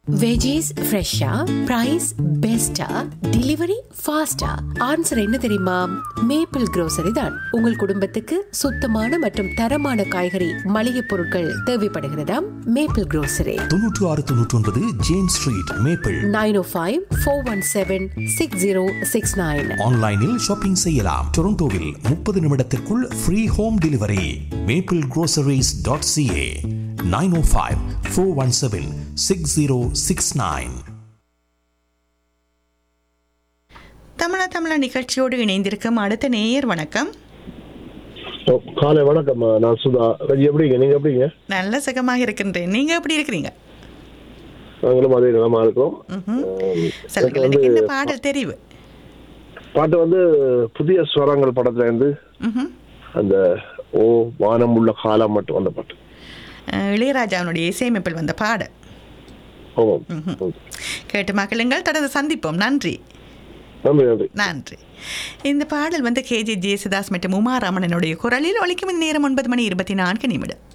Veggies ஃப்ரெஷ்ஷா price பெஸ்டா delivery ஃபாஸ்டா ஆன்சர் என்ன தெரியுமா மேப்பிள் grocery தான் உங்கள் குடும்பத்துக்கு சுத்தமான மற்றும் தரமான காய்கறி மளிகை பொருட்கள் தேவைப்படுகிறதாம் மேப்பிள் grocery தொன்னூற்று ஆறு தொன்னூற்றி ஒன்பது James Street Maple nine O five four one seven six zero six nine ஆன்லைனில் ஷாப்பிங் செய்யலாம் டொரண்டோவில் முப்பது நிமிடத்திற்குள் free home delivery Maple groceries.ca dot CA nine O five four one seven six zero six nine Tamizha Tamizha நிகழ்ச்சியோடு இணைந்திருக்கும் அடுத்த நேயர் வணக்கம் ஓ, காலை வணக்கம் நான் சுதா ரஜி எப்படிங்க நீங்க எப்படிங்க நல்ல சுகமாக இருக்கின்றேன் நீங்க எப்படி இருக்கிறீங்க நாங்களும் அதே நிலமா இருக்கோம் ம்ஹும். ஆம், சொல்லுங்கள் எனக்கு எனக்கு வந்து என்ன பாடல் தெரிவு பாட்டு வந்து புதிய ஸ்வரங்கள் படத்துல இருந்து ம்ஹும். அந்த ஓ வானம் உள்ள காலம் மட்டும் அந்த பாட்டு அஹ், இளையராஜாவினுடைய இசையமைப்பில் வந்த பாடல் ஆமாம் ம்ஹும். கேட்டு மக்களுங்கள் தொடர்ந்து சந்திப்போம் நன்றி நன்றி நன்றி நன்றி இந்த பாடல் வந்து கேஜே ஜேசுதாஸ் மற்றும் உமா ராமனனுடைய குரலில் ஒலிக்கும் இந்த நேரம் ஒன்பது மணி இருபத்தி நான்கு நிமிடம்